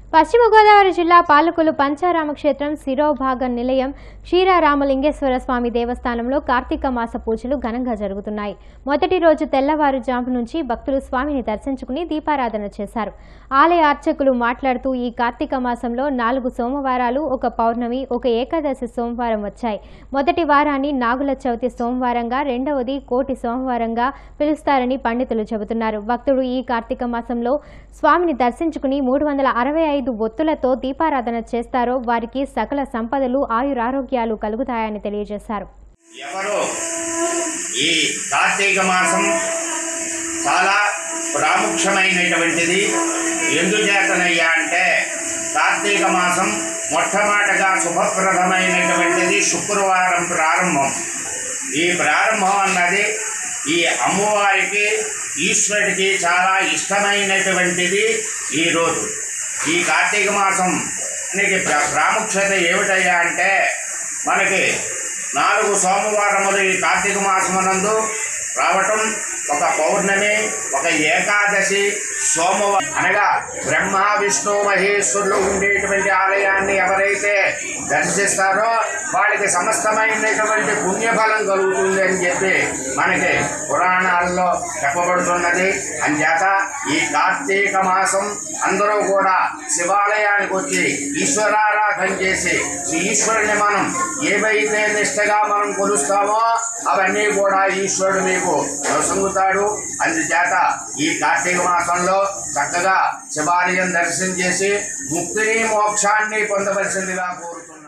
పశ్చిమ గోదావరి జిల్లా పాలకులు పంచారామ క్షేత్రం శిరోభాగ నిలయం క్షీరారామలింగేశ్వర స్వామి దేవస్థానంలో కార్తీక మాస పూజలు ఘనంగా జరుగుతున్నాయి మొదటి రోజు తెల్లవారుజాము నుంచి భక్తులు స్వామిని దర్శించుకుని దీపారాధన చేశారు ఆలయ అర్చకులు మాట్లాడుతూ ఈ కార్తీక మాసంలో నాలుగు సోమవారాలు ఒక పౌర్ణమి ఒక ఏకాదశి సోమవారం వచ్చాయి మొదటి వారాన్ని నాగుల చవితి సోమవారంగా రెండవది కోటి సోమవారంగా పిలుస్తారని పండితులు చెబుతున్నారు భక్తుడు ఈ కార్తీక మాసంలో స్వామిని దర్శించుకుని మూడు వందల అరవై ఐదు ఒత్తులతో దీపారాధన చేస్తారో వారికి సకల సంపదలు ఆయురారోగ్యాలు కలుగుతాయని తెలియజేశారు ఎవరు ఈ కార్తీక మాసం చాలా ప్రాముఖ్యమైనటువంటిది ఎందుచేతనయ్యా అంటే కార్తీక మాసం మొట్టమొదటగా శుభప్రదమైనటువంటిది శుక్రవారం ప్రారంభం ఈ ప్రారంభం అన్నది ఈ అమ్మవారికి ఈశ్వరుడికి చాలా ఇష్టమైనటువంటిది ఈ రోజు ఈ కార్తీక మాసం దీనికి ప్ర- ప్రాముఖ్యత ఏమిటయ్యా అంటే మనకి నాలుగు సోమవారములు ఈ కార్తీక మాసమునందు రావటం ఒక పౌర్ణమి ఒక ఏకాదశి సోమవారం అనగా బ్రహ్మ విష్ణు మహేశ్వరులు ఉండేటువంటి ఆలయాన్ని ఎవరైతే దర్శిస్తారో వాళ్ళకి సమస్తమైనటువంటి పుణ్యఫలం కలుగుతుంది అని చెప్పి మనకి పురాణాల్లో చెప్పబడుతున్నది అంచేత ఈ కార్తీక మాసం అందరూ కూడా శివాలయానికి వచ్చి ఈశ్వరారాధన చేసి ఈ ఈశ్వరుని మనం ఏవైతే నిష్టగా మనం కొలుస్తామో అవన్నీ కూడా ఈశ్వరుడు మీకు నొసంగుతాడు అందుచేత ఈ కార్తీక మాసంలో చక్కగా శివాలయం దర్శనం చేసి ముక్తిని మోక్షాన్ని పొందవలసిందిగా కోరుతున్నాను